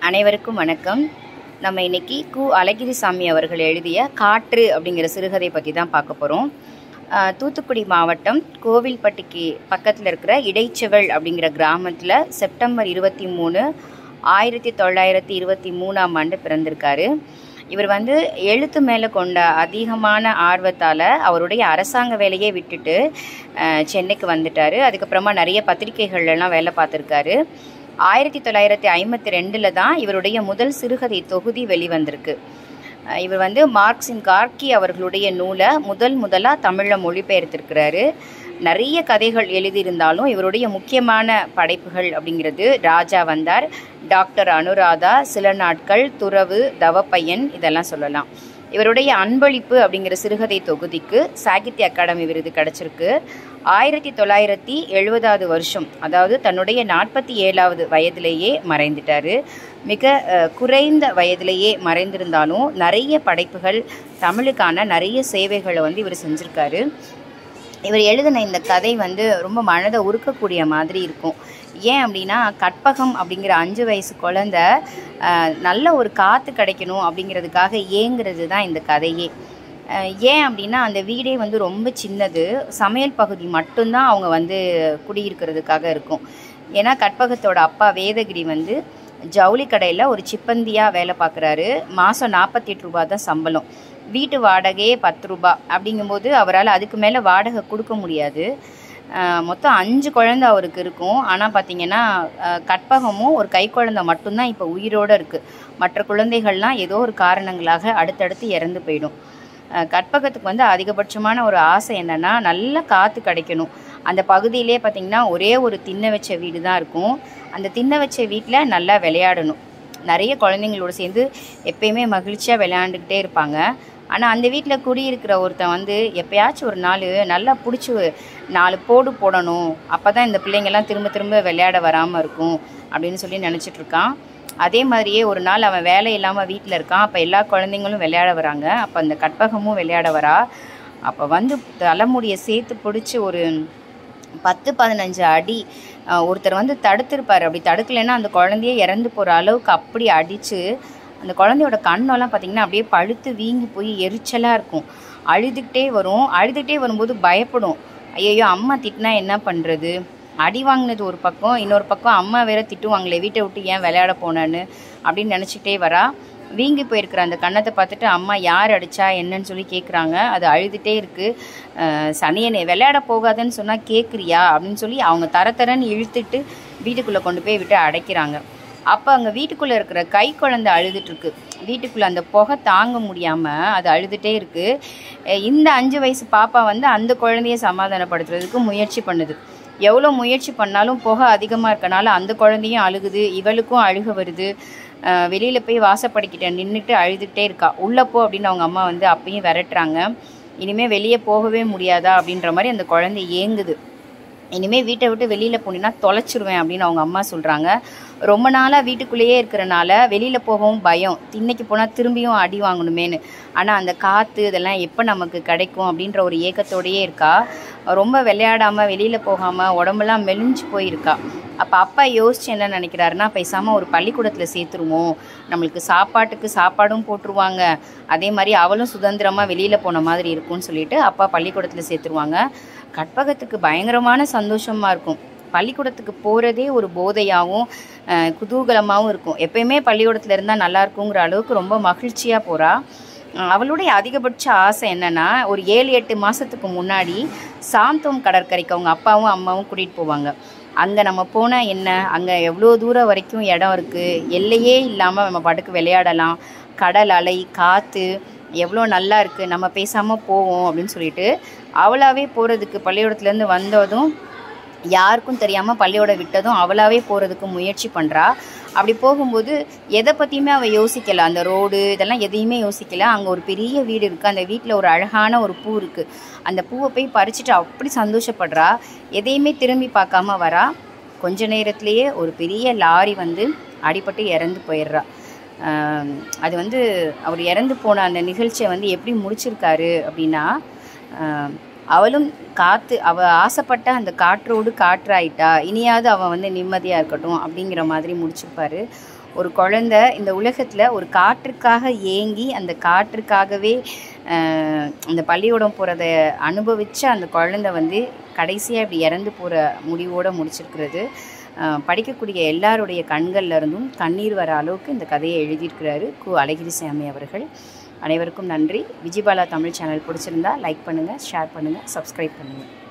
அனைவருக்கும் வணக்கம் நம்ம இன்னைக்கு கு அழகிரிசாமி அவர்கள் எழுதிய காற்று அப்படிங்கிற சிறுகதை பற்றி தான் பார்க்க போகிறோம் தூத்துக்குடி மாவட்டம் கோவில்பட்டிக்கு பக்கத்தில் இருக்கிற இடைச்செவல் அப்படிங்கிற கிராமத்தில் செப்டம்பர் இருபத்தி மூணு ஆயிரத்தி தொள்ளாயிரத்தி இருபத்தி மூணாம் ஆண்டு பிறந்திருக்காரு இவர் வந்து எழுத்து மேலே கொண்ட அதிகமான ஆர்வத்தால் அவருடைய அரசாங்க வேலையை விட்டுட்டு அஹ், சென்னைக்கு வந்துட்டார் அதுக்கப்புறமா நிறைய பத்திரிகைகள்லாம் வேலை பார்த்துருக்காரு ஆயிரத்தி தொள்ளாயிரத்தி ஐம்பத்தி ரெண்டில் தான் இவருடைய முதல் சிறுகதை தொகுதி வெளிவந்திருக்கு அஹ், இவர் வந்து மார்க்சின் கார்கி அவர்களுடைய நூலை முதல் முதலாக தமிழில் மொழிபெயர்த்திருக்கிறாரு நிறைய கதைகள் எழுதியிருந்தாலும் இவருடைய முக்கியமான படைப்புகள் அப்படிங்கிறது ராஜா வந்தார் டாக்டர் அனுராதா சில நாட்கள் துறவு தவப்பையன் இதெல்லாம் சொல்லலாம் இவருடைய அன்பளிப்பு அப்படிங்கிற சிறுகதை தொகுதிக்கு சாகித்ய அகாடமி விருது கிடைச்சிருக்கு ஆயிரத்தி தொள்ளாயிரத்தி எழுபதாவது வருஷம் அதாவது தன்னுடைய நாற்பத்தி ஏழாவது வயதிலேயே மறைந்துட்டாரு மிக அஹ், குறைந்த வயதிலேயே மறைந்திருந்தாலும் நிறைய படைப்புகள் தமிழுக்கான நிறைய சேவைகளை வந்து இவர் செஞ்சுருக்காரு இவர் எழுதின இந்த கதை வந்து ரொம்ப மனதை உருக்கக்கூடிய மாதிரி இருக்கும் ஏன் அப்படின்னா கற்பகம் அப்படிங்கிற அஞ்சு வயசு குழந்த அஹ், நல்ல ஒரு காற்று கிடைக்கணும் அப்படிங்கிறதுக்காக ஏங்குறது தான் இந்த கதையே அஹ், ஏன் அப்படின்னா அந்த வீடே வந்து ரொம்ப சின்னது சமையல் பகுதி மட்டும்தான் அவங்க வந்து குடியிருக்கிறதுக்காக இருக்கும் ஏன்னா கற்பகத்தோட அப்பா வேதகிரி வந்து ஜவுளி கடையில் ஒரு சிப்பந்தியாக வேலை பார்க்குறாரு மாதம் நாற்பத்தி எட்டு ரூபா தான் சம்பளம் வீட்டு வாடகையே பத்து ரூபா அப்படிங்கும்போது அவரால் அதுக்கு மேலே வாடகை கொடுக்க முடியாது அஹ் மொத்தம் அஞ்சு குழந்தை அவருக்கு இருக்கும் ஆனால் பார்த்தீங்கன்னா அஹ் கற்பகமும் ஒரு கை குழந்தை மட்டும்தான் இப்போ உயிரோடு இருக்குது மற்ற குழந்தைகள்லாம் ஏதோ ஒரு காரணங்களாக அடுத்தடுத்து இறந்து போயிடும் அஹ் கற்பகத்துக்கு வந்து அதிகபட்சமான ஒரு ஆசை என்னென்னா நல்ல காற்று கிடைக்கணும் அந்த பகுதியிலே பார்த்திங்கன்னா ஒரே ஒரு திண்ண வச்ச வீடு தான் இருக்கும் அந்த திண்ண வச்ச வீட்டில் நல்லா விளையாடணும் நிறைய குழந்தைங்களோட சேர்ந்து எப்பயுமே மகிழ்ச்சியாக விளையாண்டுக்கிட்டே இருப்பாங்க ஆனால் அந்த வீட்டில் குடியிருக்கிற ஒருத்தன் வந்து எப்பயாச்சும் ஒரு நாள் நல்லா பிடிச்சி நாலு போடு போடணும் அப்போ தான் இந்த பிள்ளைங்கள்லாம் திரும்ப திரும்ப விளையாட வராமல் இருக்கும் அப்படின்னு சொல்லி நினச்சிட்டு இருக்கான் அதே மாதிரியே ஒரு நாள் அவன் வேலை இல்லாமல் வீட்டில் இருக்கான் அப்போ எல்லா குழந்தைங்களும் விளையாட வராங்க அப்போ அந்த கற்பகமும் விளையாட வரா அப்போ வந்து தலைமுடியை சேர்த்து பிடிச்சி ஒரு பத்து பதினஞ்சு அடி அஹ், ஒருத்தர் வந்து தடுத்திருப்பார் அப்படி தடுக்கலைன்னா அந்த குழந்தைய இறந்து போகிற அளவுக்கு அப்படி அடித்து அந்த குழந்தையோட கண்ணெல்லாம் பார்த்திங்கன்னா அப்படியே பழுத்து வீங்கி போய் எரிச்சலாக இருக்கும் அழுதுகிட்டே வரும் அழுதுகிட்டே வரும்போது பயப்படும் ஐயோ அம்மா திட்டினா என்ன பண்ணுறது அடி வாங்கினது ஒரு பக்கம் இன்னொரு பக்கம் அம்மா வேற திட்டுவாங்களே வீட்டை விட்டு ஏன் விளையாட போனேன்னு அப்படின்னு நினச்சிக்கிட்டே வரா வீங்கி போயிருக்கிற அந்த கன்னத்தை பார்த்துட்டு அம்மா யார் அடிச்சா என்னன்னு சொல்லி கேட்குறாங்க அது அழுதுகிட்டே இருக்குது சனியனே விளையாட போகாதன்னு சொன்னால் கேட்குறியா அப்படின்னு சொல்லி அவங்க தர தரன்னு இழுத்துட்டு வீட்டுக்குள்ளே கொண்டு போய் விட்டு அடைக்கிறாங்க அப்போ அங்கே வீட்டுக்குள்ளே இருக்கிற கை குழந்தை அழுதுட்டு இருக்கு வீட்டுக்குள்ளே அந்த புகை தாங்க முடியாமல் அது அழுதுகிட்டே இருக்குது இந்த அஞ்சு வயசு பாப்பா வந்து அந்த குழந்தைய சமாதானப்படுத்துறதுக்கு முயற்சி பண்ணுது எவ்வளோ முயற்சி பண்ணாலும் புகை அதிகமாக இருக்கனால அந்த குழந்தையும் அழுகுது இவளுக்கும் அழுக வருது வெளியில் போய் வாசப்படிக்கிட்ட நின்றுட்டு அழுதுகிட்டே இருக்கா உள்ளே போ அப்படின்னு அவங்க அம்மா வந்து அப்பயும் விரட்டுறாங்க இனிமேல் வெளியே போகவே முடியாதா அப்படின்ற மாதிரி அந்த குழந்தை ஏங்குது இனிமேல் வீட்டை விட்டு வெளியில் போனீங்கன்னா தொலைச்சிருவேன் அப்படின்னு அவங்க அம்மா சொல்கிறாங்க ரொம்ப நாளாக வீட்டுக்குள்ளேயே இருக்கிறனால வெளியில் போகவும் பயம் திண்ணைக்கு போனால் திரும்பியும் அடி வாங்கணுமேனு ஆனால் அந்த காற்று இதெல்லாம் எப்போ நமக்கு கிடைக்கும் அப்படின்ற ஒரு ஏக்கத்தோடையே இருக்கா ரொம்ப விளையாடாமல் வெளியில் போகாமல் உடம்பெல்லாம் மெலிஞ்சு போயிருக்கா அப்போ அப்பா யோசிச்சு என்ன நினைக்கிறாருன்னா பேசாமல் ஒரு பள்ளிக்கூடத்தில் சேர்த்துருவோம் நம்மளுக்கு சாப்பாட்டுக்கு சாப்பாடும் போட்டுருவாங்க அதே மாதிரி அவளும் சுதந்திரமாக வெளியில் போன மாதிரி இருக்கும்னு சொல்லிட்டு அப்பா பள்ளிக்கூடத்தில் சேர்த்துருவாங்க கற்பகத்துக்கு பயங்கரமான சந்தோஷமாக இருக்கும் பள்ளிக்கூடத்துக்கு போகிறதே ஒரு போதையாகவும் அஹ், குதூகலமாகவும் இருக்கும் எப்பயுமே பள்ளிக்கூடத்தில் இருந்தால் நல்லா இருக்குங்கிற அளவுக்கு ரொம்ப மகிழ்ச்சியாக போகிறா அவளுடைய அதிகபட்ச ஆசை என்னன்னா ஒரு ஏழு எட்டு மாதத்துக்கு முன்னாடி சாந்தோம் கடற்கரைக்கு அவங்க அப்பாவும் அம்மாவும் கூட்டிகிட்டு போவாங்க அங்கே நம்ம போனால் என்ன அங்கே எவ்வளோ தூரம் வரைக்கும் இடம் இருக்குது எல்லையே இல்லாமல் நம்ம பாட்டுக்கு விளையாடலாம் கடல் அலை காற்று எவ்வளோ நல்லா இருக்குது நம்ம பேசாமல் போவோம் அப்படின்னு சொல்லிட்டு அவளாவே போகிறதுக்கு பள்ளிக்கூடத்துலேருந்து வந்ததும் யாருக்கும் தெரியாமல் பள்ளியோட விட்டதும் அவளாவே போகிறதுக்கு முயற்சி பண்ணுறா அப்படி போகும்போது எதை பற்றியுமே அவள் யோசிக்கல அந்த ரோடு இதெல்லாம் எதையுமே யோசிக்கல அங்கே ஒரு பெரிய வீடு இருக்குது அந்த வீட்டில் ஒரு அழகான ஒரு பூ இருக்குது அந்த பூவை போய் பறிச்சுட்டு அப்படி சந்தோஷப்படுறா எதையுமே திரும்பி பார்க்காம வரா கொஞ்ச நேரத்திலேயே ஒரு பெரிய லாரி வந்து அடிபட்டு இறந்து போயிடுறா ஆம், அது வந்து அவர் இறந்து போன அந்த நிகழ்ச்சியை வந்து எப்படி முடிச்சிருக்காரு அப்படின்னா ஆம், அவளும் காற்று அவள் ஆசைப்பட்ட அந்த காற்றோடு காற்றாயிட்டா இனியாவது அவன் வந்து நிம்மதியாக இருக்கட்டும் அப்படிங்கிற மாதிரி முடிச்சிருப்பாரு ஒரு குழந்தை இந்த உலகத்தில் ஒரு காற்றுக்காக ஏங்கி அந்த காற்றுக்காகவே ஆஹ், அந்த பள்ளிக்கூடம் போகிறத அனுபவித்து அந்த குழந்தை வந்து கடைசியாக இப்படி இறந்து போகிற முடிவோடு முடிச்சிருக்கிறது ஆஹ், படிக்கக்கூடிய எல்லாருடைய கண்கள்ல இருந்தும் கண்ணீர் வர அளவுக்கு இந்த கதையை எழுதியிருக்கிறாரு கு அழகிரி சாமி அவர்கள் அனைவருக்கும் நன்றி விஜயபாலா தமிழ் சேனல் பிடிச்சிருந்தா லைக் பண்ணுங்கள் ஷேர் பண்ணுங்கள் சப்ஸ்கிரைப் பண்ணுங்கள்